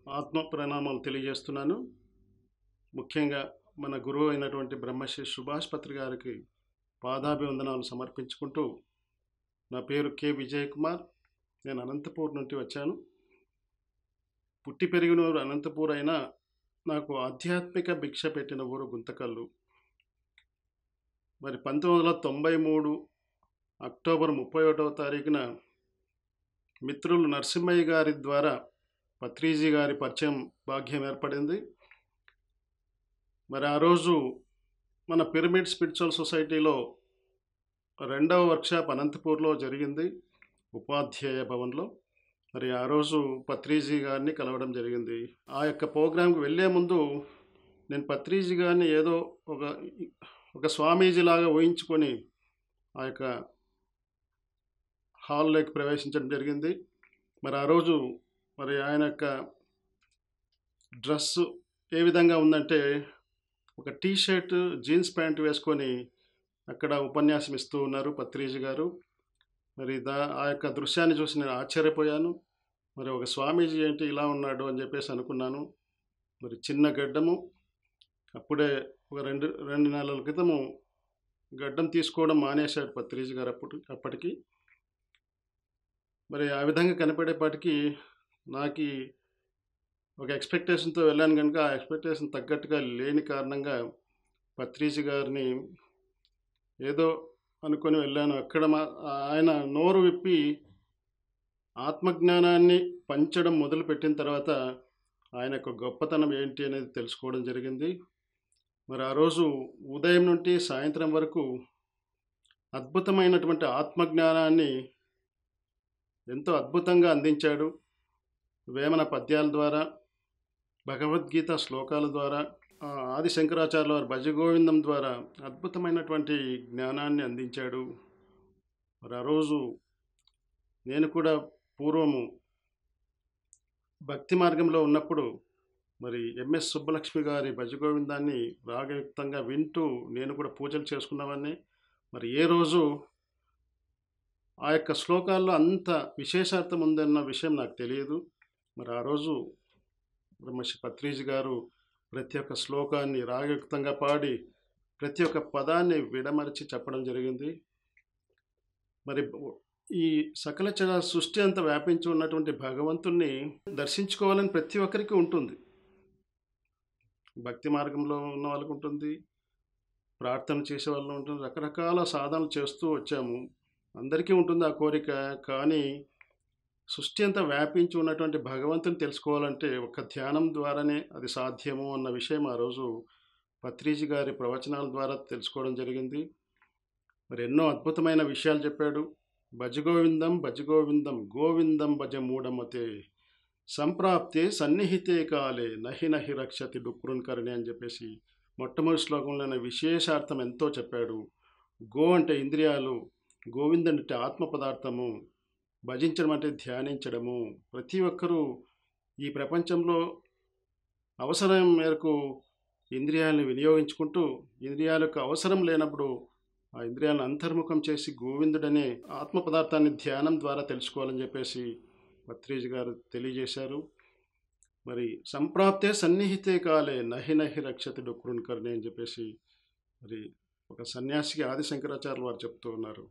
ఆత్మ ప్రణామాలు తెలియజేస్తున్నాను ముఖ్యంగా మన గురువు అయినటువంటి బ్రహ్మశ్రీ సుభాష్ పత్రి గారికి పాదాభివందనాలు సమర్పించుకుంటూ నా పేరు కె విజయ్ కుమార్ నేను అనంతపూర్ నుండి వచ్చాను పుట్టి పెరిగిన ఊరు అనంతపూర్ అయినా నాకు ఆధ్యాత్మిక భిక్ష పెట్టిన ఊరు గుంతకల్లు మరి పంతొమ్మిది వందల తొంభై మూడు అక్టోబర్ ముప్పై ఒకటవ తారీఖున మిత్రులు నరసింహయ్య గారి ద్వారా పత్రిజీ గారి పరిచయం భాగ్యం ఏర్పడింది మరి ఆ రోజు మన పిరమిడ్ స్పిరిచువల్ సొసైటీలో రెండవ వర్క్షాప్ అనంతపూర్లో జరిగింది ఉపాధ్యాయ భవన్లో మరి ఆ రోజు పత్రిజీ గారిని కలవడం జరిగింది ఆ యొక్క ప్రోగ్రాంకి వెళ్ళే ముందు నేను పత్రిజీ గారిని ఏదో ఒక ఒక స్వామీజీలాగా ఊహించుకొని ఆ యొక్క హాల్లోకి ప్రవేశించడం జరిగింది మరి ఆ రోజు మరి ఆయన యొక్క డ్రెస్ ఏ విధంగా ఉందంటే ఒక టీ షర్ట్ జీన్స్ ప్యాంట్ వేసుకొని అక్కడ ఉపన్యాసం ఇస్తూ ఉన్నారు పత్రిజీ గారు మరి దా ఆ యొక్క దృశ్యాన్ని చూసి నేను ఆశ్చర్యపోయాను మరి ఒక స్వామీజీ ఏంటి ఇలా ఉన్నాడు అని చెప్పేసి అనుకున్నాను మరి చిన్న గడ్డము అప్పుడే ఒక రెండు రెండు నెలల క్రితము గడ్డం తీసుకోవడం మానేశాడు పత్రిజీ గారు అప్పుడు అప్పటికి మరి ఆ విధంగా కనపడేపాటికి నాకు ఒక ఎక్స్పెక్టేషన్తో వెళ్ళాను కనుక ఆ ఎక్స్పెక్టేషన్ తగ్గట్టుగా లేని కారణంగా పత్రిజీ గారిని ఏదో అనుకొని వెళ్ళాను అక్కడ మా ఆయన నోరు విప్పి ఆత్మజ్ఞానాన్ని పంచడం మొదలుపెట్టిన తర్వాత ఆయన యొక్క గొప్పతనం ఏంటి అనేది తెలుసుకోవడం జరిగింది మరి ఆ రోజు ఉదయం నుండి సాయంత్రం వరకు అద్భుతమైనటువంటి ఆత్మజ్ఞానాన్ని ఎంతో అద్భుతంగా అందించాడు వేమన పద్యాల ద్వారా భగవద్గీత శ్లోకాల ద్వారా ఆది శంకరాచార్యుల వారి భజగోవిందం ద్వారా అద్భుతమైనటువంటి జ్ఞానాన్ని అందించాడు మరి ఆ రోజు నేను కూడా పూర్వము భక్తి మార్గంలో ఉన్నప్పుడు మరి ఎంఎస్ సుబ్బలక్ష్మి గారి భజగోవిందాన్ని రాగయుక్తంగా వింటూ నేను కూడా పూజలు చేసుకున్నవాడిని మరి ఏ రోజు ఆ యొక్క శ్లోకాల్లో అంత విశేషార్థం ఉందన్న విషయం నాకు తెలియదు మరి ఆ రోజు బ్రహ్మశ్రీ పత్రిజీ గారు ప్రతి ఒక్క శ్లోకాన్ని రాగయుక్తంగా పాడి ప్రతి ఒక్క పదాన్ని విడమరిచి చెప్పడం జరిగింది మరి ఈ సకల చర సృష్టి అంతా వ్యాపించి ఉన్నటువంటి భగవంతుణ్ణి దర్శించుకోవాలని ప్రతి ఒక్కరికి ఉంటుంది భక్తి మార్గంలో ఉన్న వాళ్ళకు ఉంటుంది ప్రార్థన చేసే వాళ్ళు ఉంటుంది రకరకాల సాధనలు చేస్తూ వచ్చాము అందరికీ ఉంటుంది ఆ కోరిక కానీ సృష్టి అంతా వ్యాపించి ఉన్నటువంటి భగవంతుని తెలుసుకోవాలంటే ఒక ధ్యానం ద్వారానే అది సాధ్యము అన్న విషయం ఆ రోజు పత్రిజీ గారి ప్రవచనాల ద్వారా తెలుసుకోవడం జరిగింది మరి ఎన్నో అద్భుతమైన విషయాలు చెప్పాడు భజగోవిందం భజగోవిందం గోవిందం భజ మూఢమతే సంప్రాప్తే సన్నిహితే కాలే నహి నహి రక్షతి డుక్రున్కరణి అని చెప్పేసి మొట్టమొదటి శ్లోకంలోని విశేషార్థం ఎంతో చెప్పాడు గో అంటే ఇంద్రియాలు గోవిందం అంటే ఆత్మ పదార్థము భజించడం అంటే ధ్యానించడము ప్రతి ఒక్కరూ ఈ ప్రపంచంలో అవసరం మేరకు ఇంద్రియాలను వినియోగించుకుంటూ ఇంద్రియాలకు అవసరం లేనప్పుడు ఆ ఇంద్రియాలను అంతర్ముఖం చేసి గోవిందుడనే ఆత్మ పదార్థాన్ని ధ్యానం ద్వారా తెలుసుకోవాలని చెప్పేసి పత్రిజీ గారు తెలియజేశారు మరి సంప్రాప్తే సన్నిహితే కాలే నహి నహి రక్షతుడు కరుణకర్ణి అని చెప్పేసి మరి ఒక సన్యాసికి ఆది శంకరాచార్యులు వారు చెప్తూ ఉన్నారు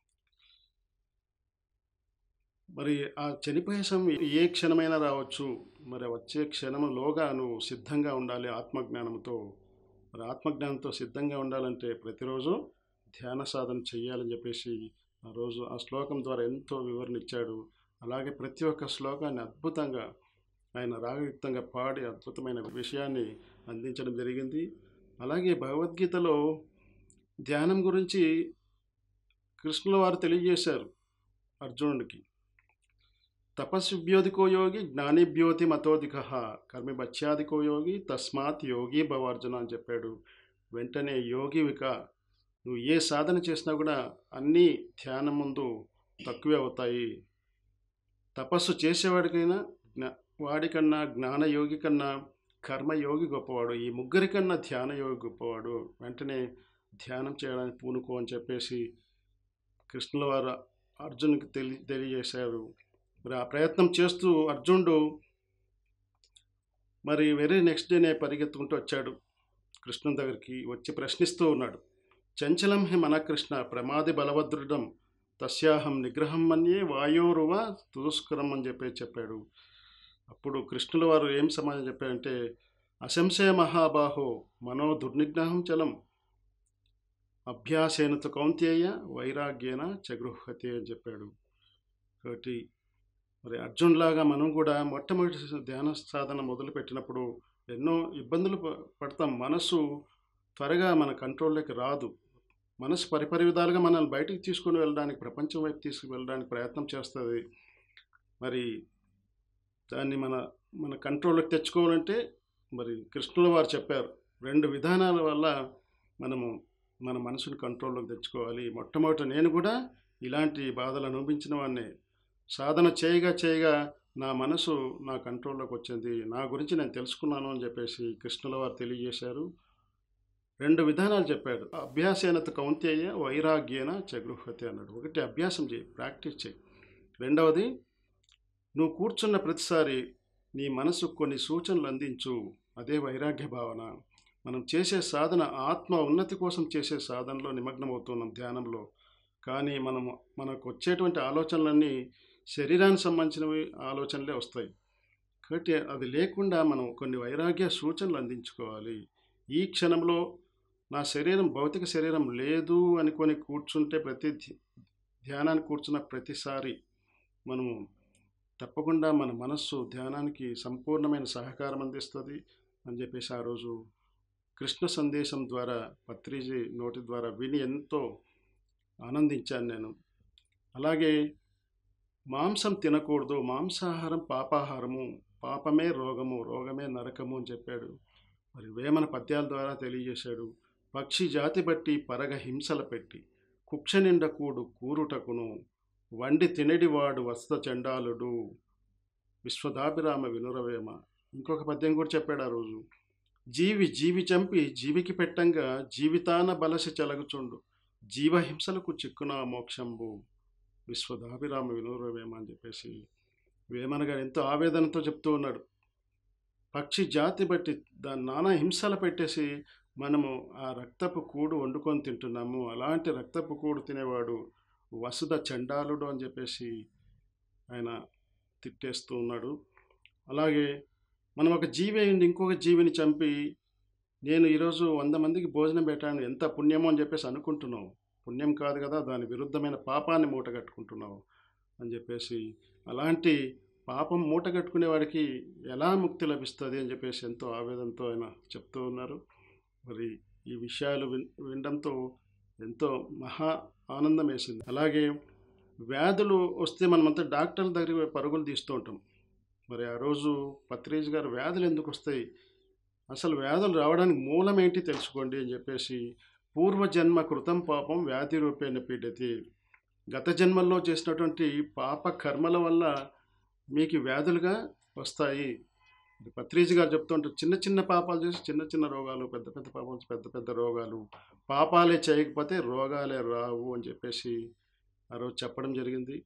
మరి ఆ చనిపోయే సమయం ఏ క్షణమైనా రావచ్చు మరి వచ్చే క్షణంలోగా నువ్వు సిద్ధంగా ఉండాలి ఆత్మజ్ఞానంతో మరి ఆత్మజ్ఞానంతో సిద్ధంగా ఉండాలంటే ప్రతిరోజు ధ్యాన సాధన చేయాలని చెప్పేసి ఆ రోజు ఆ శ్లోకం ద్వారా ఎంతో వివరణ ఇచ్చాడు అలాగే ప్రతి ఒక్క శ్లోకాన్ని అద్భుతంగా ఆయన రాగయుక్తంగా పాడి అద్భుతమైన విషయాన్ని అందించడం జరిగింది అలాగే భగవద్గీతలో ధ్యానం గురించి కృష్ణుల వారు తెలియజేశారు అర్జునుడికి తపస్సుభ్యోధికో యోగి జ్ఞానిభ్యోతి మతోధిక కర్మి బచ్చాధికో యోగి తస్మాత్ యోగి భవార్జున అని చెప్పాడు వెంటనే యోగివిక నువ్వు ఏ సాధన చేసినా కూడా అన్నీ ధ్యానం ముందు తక్కువే అవుతాయి తపస్సు చేసేవాడికైనా జ్ఞా వాడికన్నా జ్ఞానయోగి కన్నా కర్మయోగి గొప్పవాడు ఈ ముగ్గురి కన్నా ధ్యానయోగి గొప్పవాడు వెంటనే ధ్యానం చేయడానికి పూనుకో అని చెప్పేసి కృష్ణుల వారు అర్జునుడికి తెలి తెలియజేశారు మరి ఆ ప్రయత్నం చేస్తూ అర్జునుడు మరి వెరీ నెక్స్ట్ డేనే పరిగెత్తుకుంటూ వచ్చాడు కృష్ణుని దగ్గరికి వచ్చి ప్రశ్నిస్తూ ఉన్నాడు చంచలం హి మన కృష్ణ ప్రమాది బలభద్రుడం తస్యాహం నిగ్రహం మన్యే వాయోరువ తుదుస్కరం అని చెప్పి చెప్పాడు అప్పుడు కృష్ణుల వారు ఏం సమాధానం చెప్పారంటే అశంశయ మహాబాహో మనో దుర్నిగ్రహం చలం అభ్యాసేనత కౌంతేయ వైరాగ్యేన చగృహతే అని చెప్పాడు కాబట్టి మరి అర్జున్లాగా మనం కూడా మొట్టమొదటి ధ్యాన సాధన మొదలుపెట్టినప్పుడు ఎన్నో ఇబ్బందులు ప- పడతాం మనసు త్వరగా మన కంట్రోల్లోకి రాదు మనసు పరిపరి విధాలుగా మనల్ని బయటికి తీసుకుని వెళ్ళడానికి ప్రపంచం వైపు తీసుకువెళ్ళడానికి ప్రయత్నం చేస్తుంది మరి దాన్ని మన మన కంట్రోల్లోకి తెచ్చుకోవాలంటే మరి కృష్ణుల వారు చెప్పారు రెండు విధానాల వల్ల మనము మన మనసుని కంట్రోల్లోకి తెచ్చుకోవాలి మొట్టమొదట నేను కూడా ఇలాంటి బాధలు అనుభవించిన వాడినే సాధన చేయగా చేయగా నా మనసు నా కంట్రోల్లోకి వచ్చింది నా గురించి నేను తెలుసుకున్నాను అని చెప్పేసి కృష్ణుల వారు తెలియజేశారు రెండు విధానాలు చెప్పాడు అభ్యాసేనత కౌంతేయ వైరాగ్యేన చగృహతే అన్నాడు ఒకటి అభ్యాసం చేయి ప్రాక్టీస్ చేయి రెండవది నువ్వు కూర్చున్న ప్రతిసారి నీ మనసు కొన్ని సూచనలు అందించు అదే వైరాగ్య భావన మనం చేసే సాధన ఆత్మ ఉన్నతి కోసం చేసే సాధనలో నిమగ్నమవుతున్నాం ధ్యానంలో కానీ మనము మనకు వచ్చేటువంటి ఆలోచనలన్నీ శరీరానికి సంబంధించినవి ఆలోచనలే వస్తాయి కాబట్టి అది లేకుండా మనం కొన్ని వైరాగ్య సూచనలు అందించుకోవాలి ఈ క్షణంలో నా శరీరం భౌతిక శరీరం లేదు అనుకొని కూర్చుంటే ప్రతి ధ్య- ధ్యానానికి కూర్చున్న ప్రతిసారి మనము తప్పకుండా మన మనస్సు ధ్యానానికి సంపూర్ణమైన సహకారం అందిస్తుంది అని చెప్పేసి ఆ రోజు కృష్ణ సందేశం ద్వారా పత్రిజీ నోటి ద్వారా విని ఎంతో ఆనందించాను నేను అలాగే మాంసం తినకూడదు మాంసాహారం పాపాహారము పాపమే రోగము రోగమే నరకము అని చెప్పాడు మరి వేమన పద్యాల ద్వారా తెలియజేశాడు పక్షి జాతి బట్టి పరగ హింసల పెట్టి కుక్ష నిండ కూడు కూరుటకును వండి తినడివాడు వస్త చండాలుడు విశ్వదాభిరామ వినురవేమ ఇంకొక పద్యం కూడా చెప్పాడు ఆ రోజు జీవి జీవి చంపి జీవికి పెట్టంగా జీవితాన బలసి చెలగుచుండు జీవహింసలకు చిక్కున మోక్షంబు విశ్వదాభిరామ వినురవేమ అని చెప్పేసి వేమన గారు ఎంతో ఆవేదనతో చెప్తూ ఉన్నాడు పక్షి జాతి బట్టి దాని నానా హింసలు పెట్టేసి మనము ఆ రక్తపు కూడు వండుకొని తింటున్నాము అలాంటి రక్తపు కూడు తినేవాడు వసుధ చండాలుడు అని చెప్పేసి ఆయన తిట్టేస్తూ ఉన్నాడు అలాగే మనం ఒక జీవి అయింది ఇంకొక జీవిని చంపి నేను ఈరోజు వంద మందికి భోజనం పెట్టాను ఎంత పుణ్యమో అని చెప్పేసి అనుకుంటున్నావు పుణ్యం కాదు కదా దాని విరుద్ధమైన పాపాన్ని మూటగట్టుకుంటున్నావు అని చెప్పేసి అలాంటి పాపం మూటగట్టుకునే వాడికి ఎలా ముక్తి లభిస్తుంది అని చెప్పేసి ఎంతో ఆవేదనతో ఆయన చెప్తూ ఉన్నారు మరి ఈ విషయాలు విన్ వినడంతో ఎంతో మహా ఆనందం వేసింది అలాగే వ్యాధులు వస్తే మనమంతా డాక్టర్ల దగ్గర పరుగులు తీస్తూ ఉంటాం మరి ఆ రోజు పత్రేజ్ గారు వ్యాధులు ఎందుకు వస్తాయి అసలు వ్యాధులు రావడానికి మూలం ఏంటి తెలుసుకోండి అని చెప్పేసి పూర్వజన్మ కృతం పాపం వ్యాధి రూపేణ పీడతి గత జన్మల్లో చేసినటువంటి పాప కర్మల వల్ల మీకు వ్యాధులుగా వస్తాయి ఇది పత్రిజీ గారు చెప్తుంటారు చిన్న చిన్న పాపాలు చేసి చిన్న చిన్న రోగాలు పెద్ద పెద్ద పాపాలు చేసి పెద్ద పెద్ద రోగాలు పాపాలే చేయకపోతే రోగాలే రావు అని చెప్పేసి ఆ రోజు చెప్పడం జరిగింది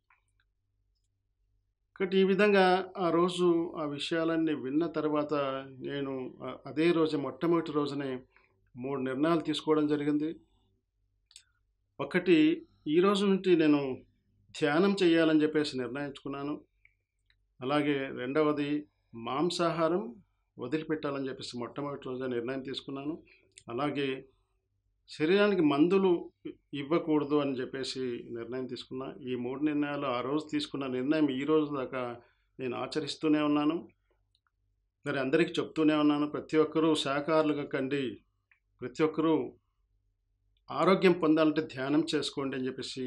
కాబట్టి ఈ విధంగా ఆ రోజు ఆ విషయాలన్నీ విన్న తర్వాత నేను ఆ- అదే రోజు మొట్టమొదటి రోజునే మూడు నిర్ణయాలు తీసుకోవడం జరిగింది ఒకటి ఈ రోజు నుండి నేను ధ్యానం చేయాలని చెప్పేసి నిర్ణయించుకున్నాను అలాగే రెండవది మాంసాహారం వదిలిపెట్టాలని చెప్పేసి మొట్టమొదటి రోజే నిర్ణయం తీసుకున్నాను అలాగే శరీరానికి మందులు ఇవ్వకూడదు అని చెప్పేసి నిర్ణయం తీసుకున్నా ఈ మూడు నిర్ణయాలు ఆ రోజు తీసుకున్న నిర్ణయం ఈ రోజు దాకా నేను ఆచరిస్తూనే ఉన్నాను మరి అందరికీ చెప్తూనే ఉన్నాను ప్రతి ఒక్కరూ శాకాహారులుగా కండి ప్రతి ఒక్కరూ ఆరోగ్యం పొందాలంటే ధ్యానం చేసుకోండి అని చెప్పేసి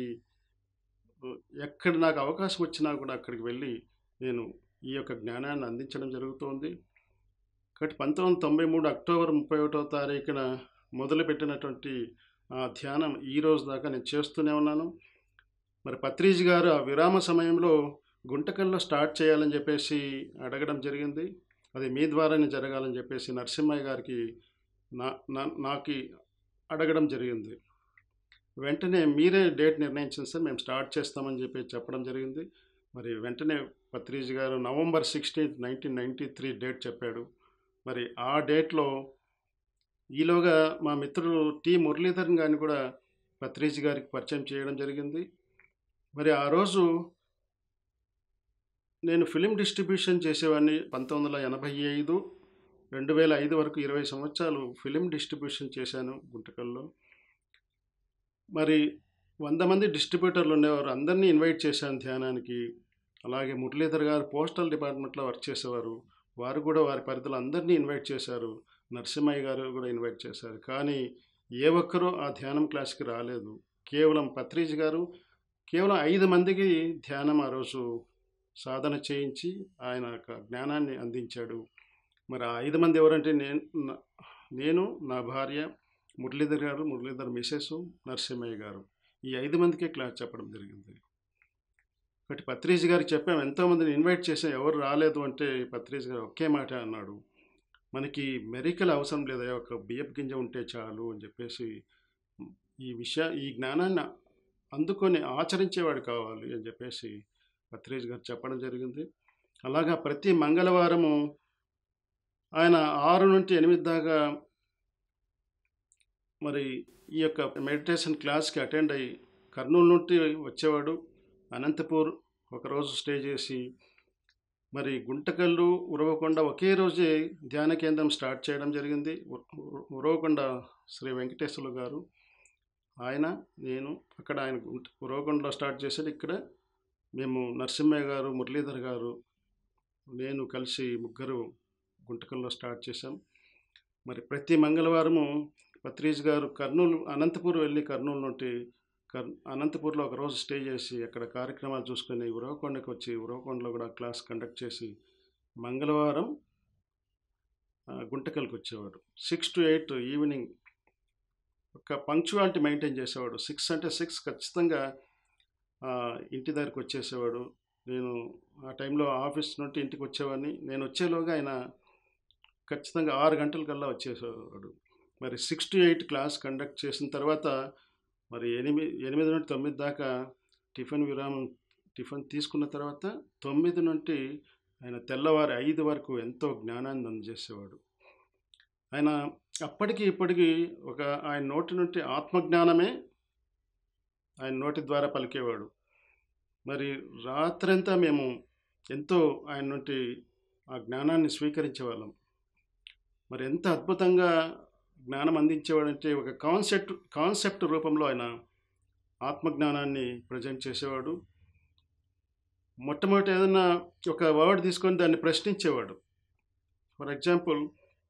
ఎక్కడ నాకు అవకాశం వచ్చినా కూడా అక్కడికి వెళ్ళి నేను ఈ యొక్క జ్ఞానాన్ని అందించడం జరుగుతోంది కాబట్టి పంతొమ్మిది వందల తొంభై మూడు అక్టోబర్ ముప్పై ఒకటో తారీఖున మొదలుపెట్టినటువంటి ఆ ధ్యానం ఈ రోజు దాకా నేను చేస్తూనే ఉన్నాను మరి పత్రిజ్ గారు ఆ విరామ సమయంలో గుంటకల్లో స్టార్ట్ చేయాలని చెప్పేసి అడగడం జరిగింది అది మీ ద్వారానే జరగాలని చెప్పేసి నరసింహయ్య గారికి నా నా- నాకు అడగడం జరిగింది వెంటనే మీరే డేట్ నిర్ణయించింది సార్ మేము స్టార్ట్ చేస్తామని చెప్పి చెప్పడం జరిగింది మరి వెంటనే పత్రిజ్ గారు November sixteenth nineteen ninety three date చెప్పాడు మరి ఆ డేట్‌లో ఈలోగా మా మిత్రుడు టి. మురళీధరన్ గారిని కూడా పత్రిజీ గారికి పరిచయం చేయడం జరిగింది. మరి ఆ రోజు నేను ఫిల్మ్ డిస్ట్రిబ్యూషన్ చేసేవాడిని. 1985, 2005 వరకు 20 సంవత్సరాలు ఫిల్మ్ డిస్ట్రిబ్యూషన్ చేశాను గుంటకల్‌లో. మరి 100 మంది డిస్ట్రిబ్యూటర్లు ఉండేవారు. అందరిని ఇన్వైట్ చేశాను ధ్యానానికి. అలాగే మురళీధర్ గారు పోస్టల్ డిపార్ట్మెంట్‌లో వర్క్ చేసేవారు. వారు కూడా వారి పరిధిలో అందరిని ఇన్వైట్ చేశారు. నరసింహయ్య గారు కూడా ఇన్వైట్ చేశారు. కానీ ఏ ఒక్కరు ఆ ధ్యానం క్లాస్‌కి రాలేదు. కేవలం పత్రిజీ గారు కేవలం 5 మందికి ధ్యానం ఆ రోజు సాధన చేయించి ఆయన యొక్క జ్ఞానాన్ని అందించాడు. మరి ఆ 5 మంది ఎవరంటే నేను న నేను, నా భార్య, మురళీధర్ గారు, మురళీధర్ మిసెస్, నరసింహయ్య గారు. ఈ 5 మందికే క్లాస్ చెప్పడం జరిగింది. బట్ పత్రిజీ గారికి చెప్పాము. ఎంతోమందిని ఇన్వైట్ చేసాం. ఎవరు రాలేదు అంటే పత్రిజీ గారు ఒకే మాట అన్నాడు. మనకి మెరికల్ అవసరం లేదయ్యా! ఒక బియ్యపు గింజ ఉంటే చాలు అని చెప్పేసి ఈ విషయ ఈ జ్ఞానాన్ని అందుకొని ఆచరించేవాడు కావాలి అని చెప్పేసి పత్రిజీ గారు చెప్పడం జరిగింది. అలాగా ప్రతి మంగళవారము ఆయన 6-8 దాకా మరి ఈ యొక్క మెడిటేషన్ క్లాస్‌కి అటెండ్ అయ్యి కర్నూలు నుండి వచ్చేవాడు. అనంతపూర్ ఒకరోజు స్టే చేసి మరి గుంటకల్లు, ఉరవకొండ ఒకే రోజే ధ్యాన కేంద్రం స్టార్ట్ చేయడం జరిగింది. ఉ ఉ ఉరవకొండ శ్రీ వెంకటేశ్వర్లు గారు. ఆయన, నేను అక్కడ ఆయన గుంట ఉరవకొండలో స్టార్ట్ చేశాడు. ఇక్కడ మేము నరసింహయ్య గారు, మురళీధర్ గారు, నేను కలిసి ముగ్గురు గుంటకల్‌లో స్టార్ట్ చేశాం. మరి ప్రతి మంగళవారము పత్రిజీ గారు కర్నూలు అనంతపూర్ వెళ్లి కర్నూలు నుండి కర్ అనంతపూర్‌లో ఒకరోజు స్టే చేసి అక్కడ కార్యక్రమాలు చూసుకొని ఉరవకొండకి వచ్చి ఉరవకొండలో కూడా క్లాస్ కండక్ట్ చేసి మంగళవారం ఆహ్, గుంటకల్‌కి వచ్చేవాడు. 6-8 ఈవినింగ్ ఒక పంక్చువాలిటీ మెయింటైన్ చేసేవాడు. 6 అంటే 6 ఖచ్చితంగా ఆహ్, ఇంటి దగ్గరికి వచ్చేసేవాడు. నేను ఆ టైంలో ఆఫీస్ నుండి ఇంటికి వచ్చేవాడిని. నేను వచ్చేలోగా ఆయన ఖచ్చితంగా 6 గంటలకల్లా వచ్చేసేవాడు. మరి 6-8 క్లాస్ కండక్ట్ చేసిన తర్వాత మరి ఎనిమి 8-9 దాకా టిఫిన్ విరామం టిఫిన్ తీసుకున్న తర్వాత 9 నుండి ఆయన తెల్లవారి 5 వరకు ఎంతో జ్ఞానాన్ని అందజేసేవాడు. ఆయన అప్పటికి ఇప్పటికి ఒక ఆయన నోటి నుండి ఆత్మజ్ఞానమే ఆయన నోటి ద్వారా పలికేవాడు. మరి రాత్రంతా మేము ఎంతో ఆయన నుండి ఆ జ్ఞానాన్ని స్వీకరించేవాళ్ళం. మరి ఎంత అద్భుతంగా జ్ఞానం అందించేవాడంటే ఒక కాన్సెప్ట్ కాన్సెప్ట్ రూపంలో ఆయన ఆత్మజ్ఞానాన్ని ప్రజెంట్ చేసేవాడు. మొట్టమొదట ఏదన్నా ఒక వర్డ్ తీసుకొని దాన్ని ప్రశ్నించేవాడు. ఫర్ ఎగ్జాంపుల్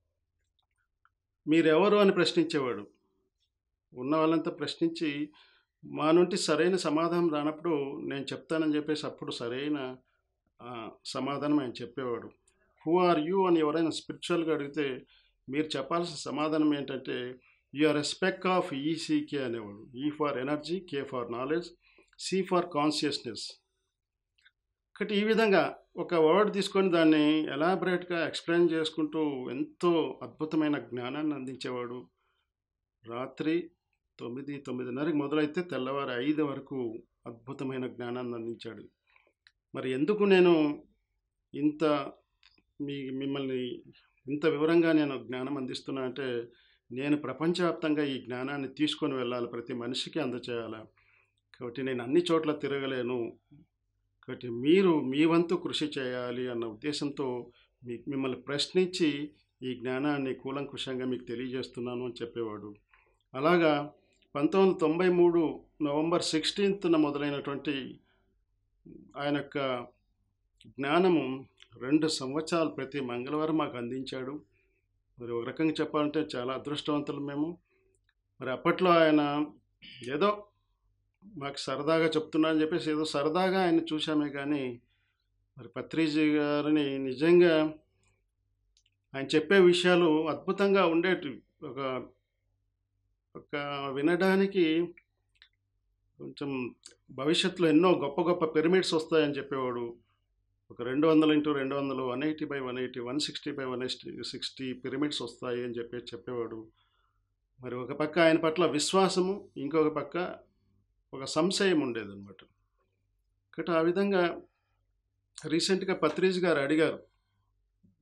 మీరెవరు అని ప్రశ్నించేవాడు. ఉన్న వాళ్ళంతా ప్రశ్నించి మా నుండి సరైన సమాధానం రానప్పుడు నేను చెప్తానని చెప్పేసి అప్పుడు సరైన ఆహ్, సమాధానం ఆయన చెప్పేవాడు. హూ ఆర్ యూ అని ఎవరైనా స్పిరిచువల్‌గా అడిగితే మీరు చెప్పాల్సిన సమాధానం ఏంటంటే you are a speck of ECK అనేవాడు. E for energy, K for knowledge, C for consciousness. కాబట్టి ఈ విధంగా ఒక వర్డ్ తీసుకొని దాన్ని ఎలాబరేట్‌గా ఎక్స్‌ప్లెయిన్ చేసుకుంటూ ఎంతో అద్భుతమైన జ్ఞానాన్ని అందించేవాడు. రాత్రి 9, 9:30కి మొదలైతే తెల్లవారి 5 వరకు అద్భుతమైన జ్ఞానాన్ని అందించాడు. మరి ఎందుకు నేను ఇంత మీ మిమ్మల్ని ఇంత వివరంగా నేను జ్ఞానం అందిస్తున్నా అంటే నేను ప్రపంచవ్యాప్తంగా ఈ జ్ఞానాన్ని తీసుకొని వెళ్ళాలి. ప్రతి మనిషికి అందచేయాలా. కాబట్టి నేను అన్ని చోట్ల తిరగలేను. కాబట్టి మీరు మీ వంతు కృషి చేయాలి అన్న ఉద్దేశంతో మీ మిమ్మల్ని ప్రశ్నించి ఈ జ్ఞానాన్ని కూలంకుషంగా మీకు తెలియజేస్తున్నాను అని చెప్పేవాడు. అలాగా 1993 నవంబర్ 16న మొదలైనటువంటి ఆయన యొక్క జ్ఞానము 2 సంవత్సరాలు ప్రతి మంగళవారం మాకు అందించాడు. మరి ఒక రకంగా చెప్పాలంటే చాలా అదృష్టవంతులం మేము. మరి అప్పట్లో ఆయన ఏదో మాకు సరదాగా చెప్తున్నా అని చెప్పేసి ఏదో సరదాగా ఆయన్ని చూసామే కానీ మరి పత్రిజీ గారిని నిజంగా ఆయన చెప్పే విషయాలు అద్భుతంగా ఉండేటివి. ఒక ఒక వినడానికి కొంచెం భవిష్యత్తులో ఎన్నో గొప్ప గొప్ప పిరమిడ్స్ వస్తాయని చెప్పేవాడు. ఒక 200 ఇంటూ 200, 180 బై 180, 160 బై 160 పిరమిడ్స్ వస్తాయి అని చెప్పేసి చెప్పేవాడు. మరి ఒక పక్క ఆయన పట్ల విశ్వాసము, ఇంకొక పక్క ఒక సంశయం ఉండేదనమాట. కాబట్టి ఆ విధంగా రీసెంట్‌గా పత్రిజీ గారు అడిగారు.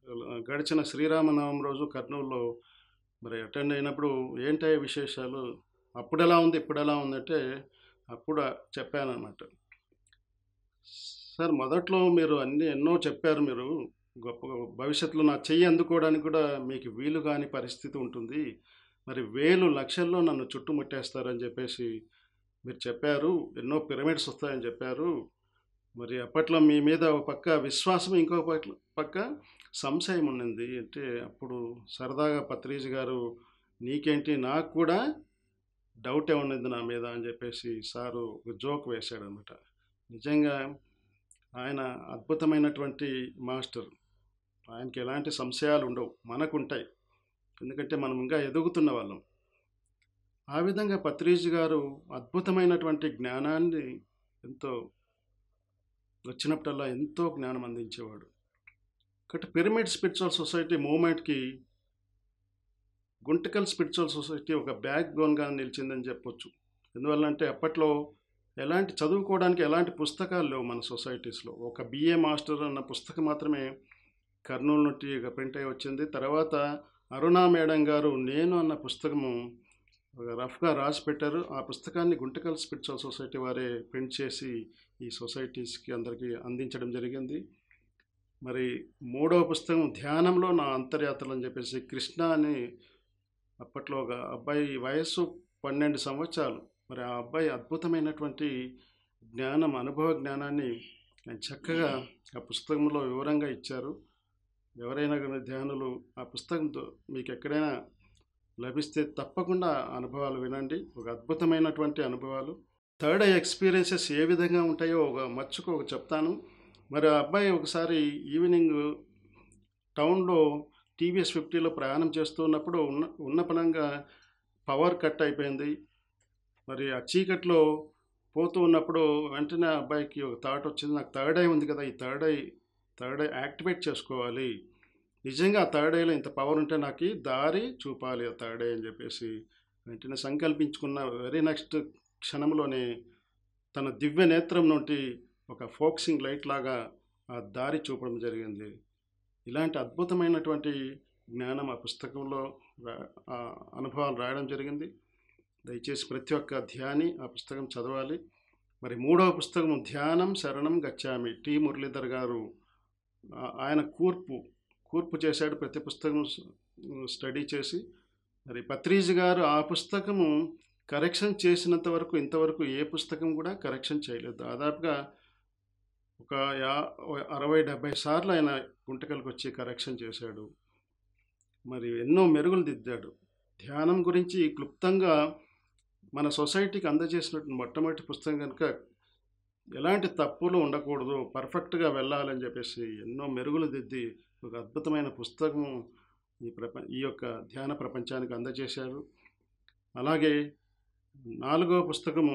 గడిచిన శ్రీరామనవమి రోజు కర్నూలులో మరి అటెండ్ అయినప్పుడు ఏంటయ్యా విశేషాలు అప్పుడెలా ఉంది ఇప్పుడెలా ఉందంటే అప్పుడు చెప్పాననమాట సార్ మొదట్లో మీరు అన్నీ ఎన్నో చెప్పారు మీరు గొప్ప భవిష్యత్తులో నా చెయ్యి అందుకోవడానికి కూడా మీకు వీలు కాని పరిస్థితి ఉంటుంది మరి వేలు లక్షల్లో నన్ను చుట్టుముట్టేస్తారని చెప్పేసి మీరు చెప్పారు ఎన్నో పిరమిడ్స్ వస్తాయని చెప్పారు మరి అప్పట్లో మీ మీద ఒక పక్క విశ్వాసం ఇంకో పక్క పక్క సంశయం ఉన్నింది అంటే అప్పుడు సరదాగా పత్రిజీ గారు నీకేంటి నాకు కూడా డౌటే ఉన్నది నా మీద అని చెప్పేసి సారు ఒక జోక్ వేశాడు అనమాట నిజంగా ఆయన అద్భుతమైనటువంటి మాస్టర్ ఆయనకి ఎలాంటి సంశయాలు ఉండవు మనకుంటాయి ఎందుకంటే మనం ఇంకా ఎదుగుతున్న వాళ్ళం ఆ విధంగా పత్రిజీ గారు అద్భుతమైనటువంటి జ్ఞానాన్ని ఎంతో వచ్చినప్పుడల్లా ఎంతో జ్ఞానం అందించేవాడు కాబట్టి పిరమిడ్ స్పిరిచువల్ సొసైటీ మూమెంట్కి గుంటకల్ స్పిరిచువల్ సొసైటీ ఒక బ్యాక్ బోన్గా నిలిచిందని చెప్పొచ్చు ఎందువల్లంటే అప్పట్లో ఎలాంటి చదువుకోవడానికి ఎలాంటి పుస్తకాలు లేవు మన సొసైటీస్లో ఒక బిఏ మాస్టర్ అన్న పుస్తకం మాత్రమే కర్నూలు నుండి ప్రింట్ అయి వచ్చింది తర్వాత అరుణా మేడం గారు నేను అన్న పుస్తకము ఒక రఫ్గా రాసి పెట్టారు ఆ పుస్తకాన్ని గుంటకల్ స్పిరిచువల్ సొసైటీ వారే ప్రింట్ చేసి ఈ సొసైటీస్కి అందరికీ అందించడం జరిగింది మరి మూడవ పుస్తకం ధ్యానంలో నా అంతర్యాత్రలు అని చెప్పేసి కృష్ణ అని అప్పట్లో ఒక అబ్బాయి వయస్సు పన్నెండు సంవత్సరాలు మరి ఆ అబ్బాయి అద్భుతమైనటువంటి జ్ఞానం అనుభవ జ్ఞానాన్ని ఆయన చక్కగా ఆ పుస్తకంలో వివరంగా ఇచ్చారు ఎవరైనా కానీ ధ్యానులు ఆ పుస్తకంతో మీకు ఎక్కడైనా లభిస్తే తప్పకుండా అనుభవాలు వినండి ఒక అద్భుతమైనటువంటి అనుభవాలు థర్డ్ ఐ ఎక్స్పీరియన్సెస్ ఏ విధంగా ఉంటాయో ఒక మచ్చుకు ఒక చెప్తాను మరి ఆ అబ్బాయి ఒకసారి ఈవినింగ్ టౌన్లో టీవీఎస్ ఫిఫ్టీలో ప్రయాణం చేస్తూ ఉన్నప్పుడు ఉన్న ఉన్న పలంగా పవర్ కట్ అయిపోయింది మరి ఆ చీకట్లో పోతూ ఉన్నప్పుడు వెంటనే ఆ అబ్బాయికి ఒక థాట్ వచ్చింది నాకు థర్డ్ ఐ ఉంది కదా ఈ third eye third eye activate చేసుకోవాలి నిజంగా ఆ థర్డ్ ఐలో ఇంత పవర్ ఉంటే నాకు ఈ దారి చూపాలి ఆ థర్డ్ ఐ అని చెప్పేసి వెంటనే సంకల్పించుకున్న వెరీ నెక్స్ట్ క్షణంలోనే తన దివ్య నేత్రం నుండి ఒక ఫోక్సింగ్ లైట్ లాగా ఆ దారి చూపడం జరిగింది ఇలాంటి అద్భుతమైనటువంటి జ్ఞానం ఆ పుస్తకంలో రా- ఆ అనుభవాలు రాయడం జరిగింది దయచేసి ప్రతి ఒక్క ధ్యాని ఆ పుస్తకం చదవాలి మరి మూడవ పుస్తకం ధ్యానం శరణం గచ్చామి టి మురళీధర్ గారు ఆ- ఆయన కూర్పు కూర్పు చేశాడు ప్రతి పుస్తకం స్- స్టడీ చేసి మరి పత్రిజీ గారు ఆ పుస్తకము కరెక్షన్ చేసినంత వరకు ఇంతవరకు ఏ పుస్తకం కూడా కరెక్షన్ చేయలేదు దాదాపుగా ఒక యా అరవై డెబ్భై సార్లు ఆయన గుంటకల్కి వచ్చి కరెక్షన్ చేశాడు మరి ఎన్నో మెరుగులు దిద్దాడు ధ్యానం గురించి క్లుప్తంగా మన సొసైటీకి అందజేసినట్టు మొట్టమొదటి పుస్తకం కనుక ఎలాంటి తప్పులు ఉండకూడదు పర్ఫెక్ట్గా వెళ్ళాలని చెప్పేసి ఎన్నో మెరుగులు దిద్ది ఒక అద్భుతమైన పుస్తకం ఈ ప్రపంచ ఈ యొక్క ధ్యాన ప్రపంచానికి అందజేశారు అలాగే నాలుగవ పుస్తకము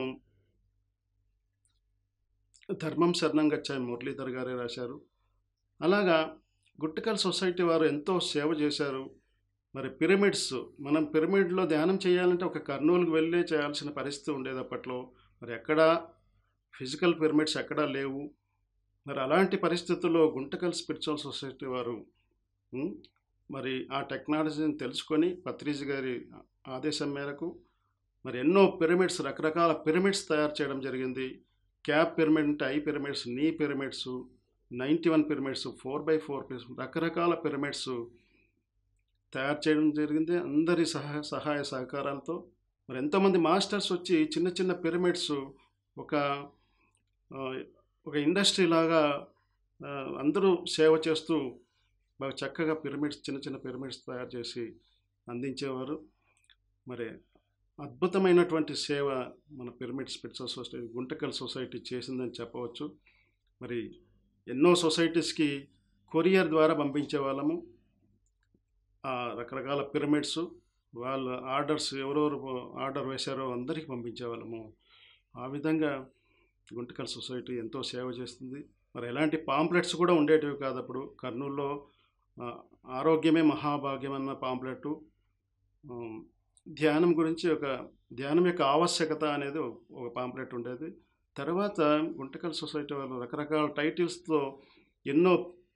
ధర్మం శరణం గచ్చాయి మురళీధర్ గారే రాశారు అలాగా గుట్టకల్ సొసైటీ వారు ఎంతో సేవ చేశారు మరి పిరమిడ్స్ మనం పిరమిడ్లో ధ్యానం చేయాలంటే ఒక కర్నూలుకు వెళ్ళే చేయాల్సిన పరిస్థితి ఉండేది అప్పట్లో మరి ఎక్కడా ఫిజికల్ పిరమిడ్స్ ఎక్కడా లేవు మరి అలాంటి పరిస్థితుల్లో గుంటకల్ స్పిరిచువల్ సొసైటీ వారు ఉం, మరి ఆ టెక్నాలజీని తెలుసుకొని పత్రిజీ గారి ఆదేశం మేరకు మరి ఎన్నో పిరమిడ్స్ రకరకాల పిరమిడ్స్ తయారు చేయడం జరిగింది క్యాప్ పిరమిడ్ అంటే ఐ పిరమిడ్స్ నీ pyramids ninety one pyramids four by four రకరకాల పిరమిడ్స్ తయారు చేయడం జరిగింది అందరి సహాయ సహాయ సహకారాలతో మరి ఎంతోమంది మాస్టర్స్ వచ్చి చిన్న చిన్న పిరమిడ్స్ ఒక ఆ, ఒక ఇండస్ట్రీ లాగా ఆ, అందరూ సేవ చేస్తూ బాగా చక్కగా పిరమిడ్స్ చిన్న చిన్న పిరమిడ్స్ తయారు చేసి అందించేవారు మరి అద్భుతమైనటువంటి సేవ మన pyramid spiritual society Guntakal society చేసిందని చెప్పవచ్చు మరి ఎన్నో సొసైటీస్కి కొరియర్ ద్వారా పంపించే వాళ్ళము ఆ రకరకాల పిరమిడ్స్ వాళ్ళ ఆర్డర్స్ ఎవరెవరు ఆర్డర్ వేశారో అందరికీ పంపించే వాళ్ళము ఆ విధంగా గుంటకల్ సొసైటీ ఎంతో సేవ చేస్తుంది మరి ఎలాంటి పాంప్లెట్స్ కూడా ఉండేటివి కాదు అప్పుడు కర్నూలులో ఆ, ఆరోగ్యమే మహాభాగ్యం అన్న పాంప్లెట్ ధ్యానం గురించి ఒక ధ్యానం యొక్క ఆవశ్యకత అనేది ఒక పాంప్లెట్ ఉండేది తర్వాత గుంటకల్ సొసైటీ వాళ్ళు రకరకాల టైటిల్స్తో ఎన్నో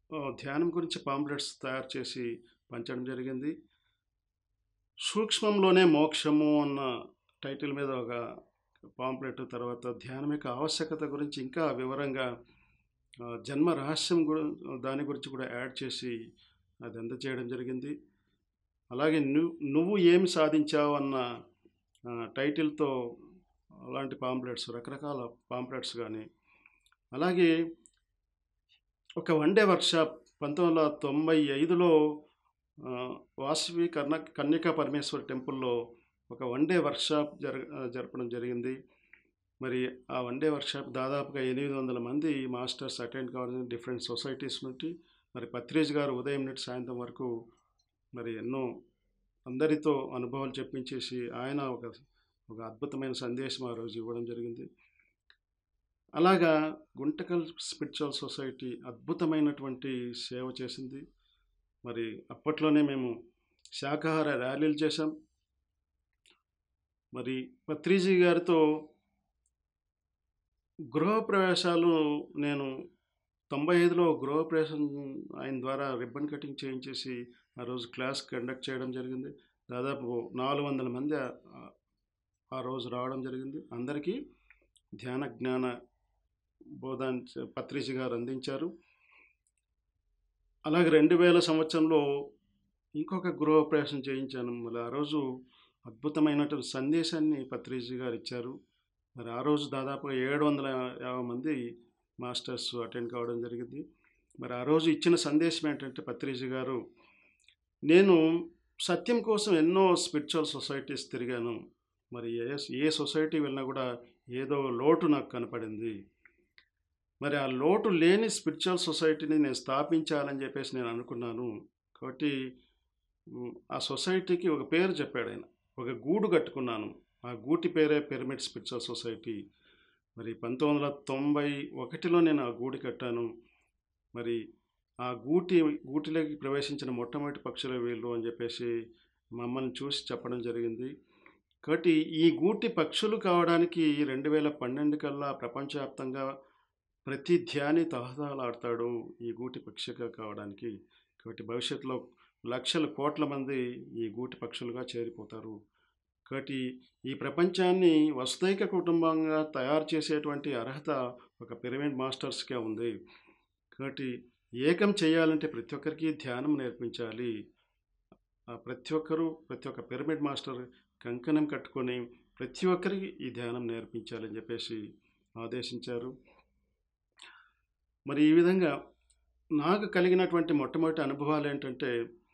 ఆహ్, ధ్యానం గురించి పాంప్లెట్స్ తయారు చేసి పంచడం జరిగింది. 'సూక్ష్మంలోనే మోక్షము' అన్న టైటిల్ మీద ఒక పాంప్లెట్, తర్వాత ధ్యానం యొక్క ఆవశ్యకత గురించి ఇంకా వివరంగా ఆహ్, జన్మ రహస్యం గు దాని గురించి కూడా యాడ్ చేసి అది అందజేయడం జరిగింది. అలాగే ను 'నువ్వు ఏమి సాధించావు' అన్న ఆహ్, టైటిల్‌తో అలాంటి పాంప్లెట్స్ రకరకాల పాంప్లెట్స్ గాని, అలాగే ఒక వన్ డే వర్క్‌షాప్ 1995లో ఆహ్, వాసవి కర్ణ కన్యకా పరమేశ్వరి టెంపుల్‌లో ఒక వన్ డే వర్క్‌షాప్ జర ఆహ్, జరపడం జరిగింది. మరి ఆ వన్ డే వర్క్‌షాప్ దాదాపుగా 800 మంది మాస్టర్స్ అటెండ్ కావడం డిఫరెంట్ సొసైటీస్ నుండి మరి పత్రిజ్ గారు ఉదయం నుండి సాయంత్రం వరకు మరి ఎన్నో అందరితో అనుభవాలు చెప్పించేసి ఆయన ఒక ఒక అద్భుతమైన సందేశం ఆ రోజు ఇవ్వడం జరిగింది. అలాగా గుంటకల్ స్పిరిచువల్ సొసైటీ అద్భుతమైనటువంటి సేవ చేసింది. మరి అప్పట్లోనే మేము శాకాహార ర్యాలీలు చేశాం. మరి పత్రిజీ గారితో గృహప్రవేశాలు నేను 95లో గృహప్రవేశం ఆయన ద్వారా రిబ్బన్ కటింగ్ చేయించేసి ఆ రోజు క్లాస్ కండక్ట్ చేయడం జరిగింది. దాదాపు 400 మంది ఆహ్, ఆ రోజు రావడం జరిగింది. అందరికీ ధ్యాన, జ్ఞాన బోధన చ పత్రిజీ గారు అందించారు. అలాగే 2000 సంవత్సరంలో ఇంకొక గృహప్రవేశం చేయించాను. మరి ఆ రోజు అద్భుతమైనటువంటి సందేశాన్ని పత్రిజీ గారు ఇచ్చారు. మరి ఆ రోజు దాదాపుగా 750 మంది మాస్టర్స్ అటెండ్ కావడం జరిగింది. మరి ఆ రోజు ఇచ్చిన సందేశం ఏంటంటే పత్రిజీ గారు, నేను సత్యం కోసం ఎన్నో స్పిరిచువల్ సొసైటీస్ తిరిగాను. మరి ఏ ఏ సొసైటీ వెళ్ళినా కూడా ఏదో లోటు నాకు కనపడింది. మరి ఆ లోటు లేని స్పిరిచువల్ సొసైటీని నేను స్థాపించాలని చెప్పేసి నేను అనుకున్నాను. కాబట్టి హ్మ్, ఆ సొసైటీకి ఒక పేరు చెప్పాడాయన. ఒక గూడు కట్టుకున్నాను. ఆ గూటి పేరే పిరమిడ్ స్పిరిచువల్ సొసైటీ. మరి 1991లో నేను ఆ గూడు కట్టాను. మరి ఆ గూటి గూటిలోకి ప్రవేశించిన మొట్టమొదటి పక్షులు వీళ్ళు అని చెప్పేసి మమ్మల్ని చూసి చెప్పడం జరిగింది. కాబట్టి ఈ గూటి పక్షులు కావడానికి 2012 కల్లా ప్రపంచవ్యాప్తంగా ప్రతి ధ్యాని తహతహలాడతాడు ఈ గూటి పక్షిగా కావడానికి. కాబట్టి భవిష్యత్తులో లక్షల కోట్ల మంది ఈ గూటి పక్షులుగా చేరిపోతారు. కాబట్టి ఈ ప్రపంచాన్ని వసుదైక కుటుంబంగా తయారు చేసేటువంటి అర్హత ఒక పిరమిడ్ మాస్టర్స్‌కే ఉంది. కాబట్టి ఏకం చేయాలంటే ప్రతి ఒక్కరికి ధ్యానం నేర్పించాలి. ఆ ప్రతి ఒక్కరు ప్రతి ఒక్క పిరమిడ్ మాస్టర్ కంకణం కట్టుకొని ప్రతి ఒక్కరికి ఈ ధ్యానం నేర్పించాలని చెప్పేసి ఆదేశించారు. మరి ఈ విధంగా నాకు కలిగినటువంటి మొట్టమొదటి అనుభవాలేంటంటే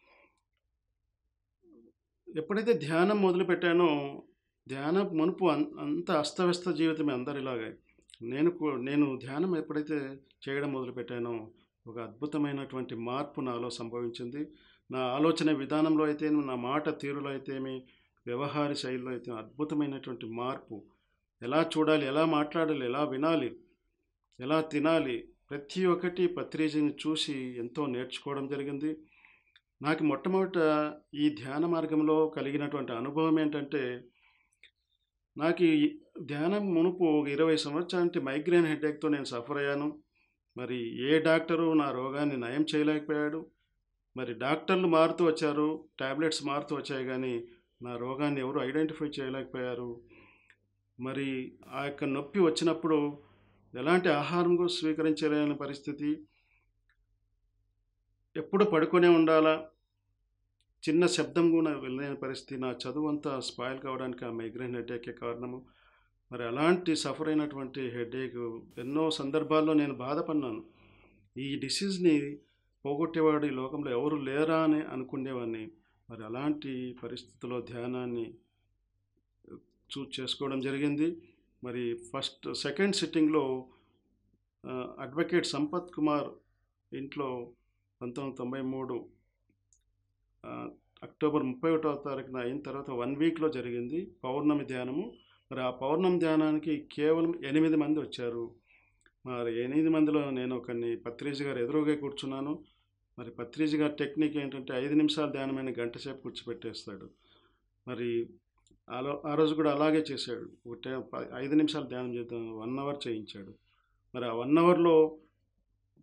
ఎప్పుడైతే ధ్యానం మొదలుపెట్టానో ధ్యానం మునుపు అన్ అంత అస్తవ్యస్త జీవితమే అందరిలాగే. నేను కూ నేను ధ్యానం ఎప్పుడైతే చేయడం మొదలుపెట్టానో ఒక అద్భుతమైనటువంటి మార్పు నాలో సంభవించింది. నా ఆలోచన విధానంలో అయితేను, నా మాట తీరులో అయితేమి, వ్యవహార శైలిలో అయితే అద్భుతమైనటువంటి మార్పు. ఎలా చూడాలి, ఎలా మాట్లాడాలి, ఎలా వినాలి, ఎలా తినాలి ప్రతి ఒక్కటి పత్రిజీని చూసి ఎంతో నేర్చుకోవడం జరిగింది. నాకు మొట్టమొదట ఈ ధ్యాన మార్గంలో కలిగినటువంటి అనుభవం ఏంటంటే నాకు ఈ ధ్యానం మునుపు 20 సంవత్సరాల నుండి మైగ్రేన్ హెడేక్‌తో నేను సఫర్ అయ్యాను. మరి ఏ డాక్టరు నా రోగాన్ని నయం చేయలేకపోయాడు. మరి డాక్టర్లు మారుతూ వచ్చారు. టాబ్లెట్స్ మారుతూ వచ్చాయి గానీ, నా రోగాన్ని ఎవరు ఐడెంటిఫై చేయలేకపోయారు. మరి ఆ యొక్క నొప్పి వచ్చినప్పుడు ఎలాంటి ఆహారం కూడా స్వీకరించలేని పరిస్థితి. ఎప్పుడు పడుకొనే ఉండాలా. చిన్న శబ్దం కూడా వినలేని పరిస్థితి. నా చదువంతా స్పాయిల్ కావడానికి ఆ మైగ్రేన్ హెడేకే కారణము. మరి అలాంటి సఫర్ అయినటువంటి హెడేక్ ఎన్నో సందర్భాల్లో నేను బాధపడినాను. ఈ డిసీజ్‌ని పోగొట్టేవాడు ఈ లోకంలో ఎవరు లేరా అని అనుకునేవాడిని. మరి అలాంటి పరిస్థితిలో ధ్యానాన్ని చూజ్ చేసుకోవడం జరిగింది. మరి ఫస్ట్ సెకండ్ సిట్టింగ్‌లో ఆహ్, అడ్వకేట్ సంపత్ కుమార్ ఇంట్లో 1993 ఆహ్, అక్టోబర్ 31వ తారీఖున అయిన తర్వాత 1 వీక్‌లో జరిగింది పౌర్ణమి ధ్యానము. మరి ఆ పౌర్ణమి ధ్యానానికి కేవలం 8 మంది వచ్చారు. మరి 8 మందిలో నేను ఒకడిని పత్రిజీ గారు ఎదురుగా కూర్చున్నాను. మరి పత్రిజీ గారి టెక్నిక్ ఏంటంటే 5 నిమిషాల ధ్యానమని గంట సేపు కూర్చోపెట్టేస్తాడు. మరి ఆలో ఆ రోజు కూడా అలాగే చేశాడు. ఒకటే ప 5 నిమిషాలు ధ్యానం చేద్దాం 1 అవర్ చేయించాడు. మరి ఆ 1 అవర్‌లో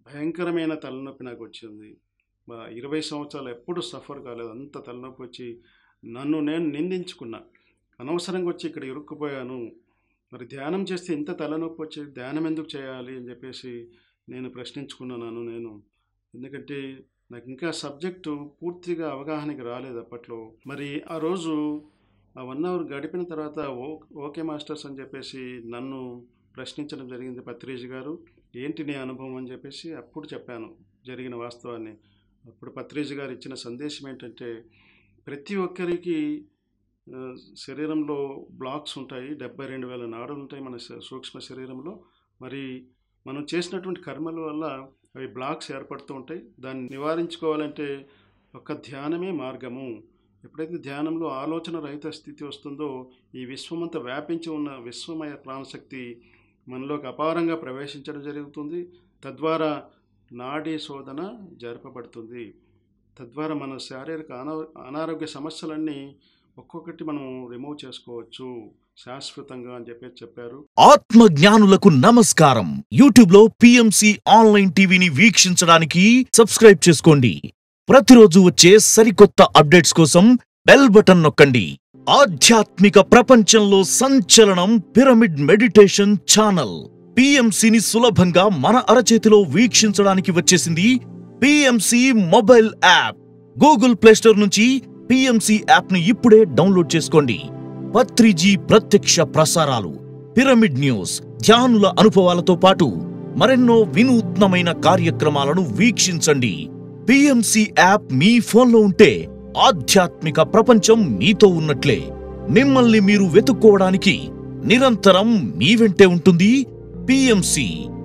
భయంకరమైన తలనొప్పి నాకు వచ్చింది మా ఇరవై సంవత్సరాలు ఎప్పుడు సఫర్ కాలేదు అంత తలనొప్పి వచ్చి నన్ను నేను నిందించుకున్నా అనవసరంగా వచ్చి ఇక్కడ ఇరుక్కుపోయాను మరి ధ్యానం చేస్తే ఇంత తలనొప్పి వచ్చి ధ్యానం ఎందుకు చేయాలి అని చెప్పేసి నేను ప్రశ్నించుకున్నాను నేను ఎందుకంటే నాకు ఇంకా సబ్జెక్టు పూర్తిగా అవగాహనకి రాలేదు అప్పట్లో మరి ఆ రోజు ఆ వన్ అవర్ గడిపిన తర్వాత ఓ ఓకే మాస్టర్స్ అని చెప్పేసి నన్ను ప్రశ్నించడం జరిగింది పత్రిజ్ గారు ఏంటి నీ అనుభవం అని చెప్పేసి అప్పుడు చెప్పాను జరిగిన వాస్తవాన్ని అప్పుడు పత్రిజ్ గారు ఇచ్చిన సందేశం ఏంటంటే ప్రతి ఒక్కరికి ఆ, శరీరంలో బ్లాక్స్ ఉంటాయి డెబ్బై రెండు వేల నాడులు ఉంటాయి మన శ- సూక్ష్మ శరీరంలో మరి మనం చేసినటువంటి కర్మల వల్ల అవి బ్లాక్స్ ఏర్పడుతూ ఉంటాయి దాన్ని నివారించుకోవాలంటే ఒక ధ్యానమే మార్గము ఎప్పుడైతే ధ్యానంలో ఆలోచన రహిత స్థితి వస్తుందో ఈ విశ్వమంతా వ్యాపించి ఉన్న విశ్వమయ ప్రాణశక్తి మనలోకి అపారంగా ప్రవేశించడం జరుగుతుంది తద్వారా నాడీ శోధన జరపబడుతుంది తద్వారా మన శారీరక అనా అనారోగ్య సమస్యలన్నీ ఒక్కొక్కటి మనం రిమూవ్ చేసుకోవచ్చు శాశ్వతంగా అని చెప్పేసి చెప్పారు ఆత్మ జ్ఞానులకు నమస్కారం యూట్యూబ్ లో పిఎంసి ఆన్లైన్ టీవీని వీక్షించడానికి సబ్స్క్రైబ్ చేసుకోండి ప్రతిరోజు వచ్చే సరికొత్త అప్డేట్స్ కోసం బెల్ బటన్ నొక్కండి ఆధ్యాత్మిక ప్రపంచంలో సంచలనం పిరమిడ్ మెడిటేషన్ ఛానల్ పిఎంసిని సులభంగా మన అరచేతిలో వీక్షించడానికి వచ్చేసింది PMC mobile app Google play store నుంచి పిఎంసి యాప్ ని ఇప్పుడే డౌన్లోడ్ చేసుకోండి పత్రిజీ ప్రత్యక్ష ప్రసారాలు పిరమిడ్ న్యూస్ ధ్యానుల అనుభవాలతో పాటు మరెన్నో వినూత్నమైన కార్యక్రమాలను వీక్షించండి పిఎంసి యాప్ మీ ఫోన్లో ఉంటే ఆధ్యాత్మిక ప్రపంచం మీతో ఉన్నట్లే మిమ్మల్ని మీరు వెతుక్కోవడానికి నిరంతరం మీ వెంటే ఉంటుంది పిఎంసి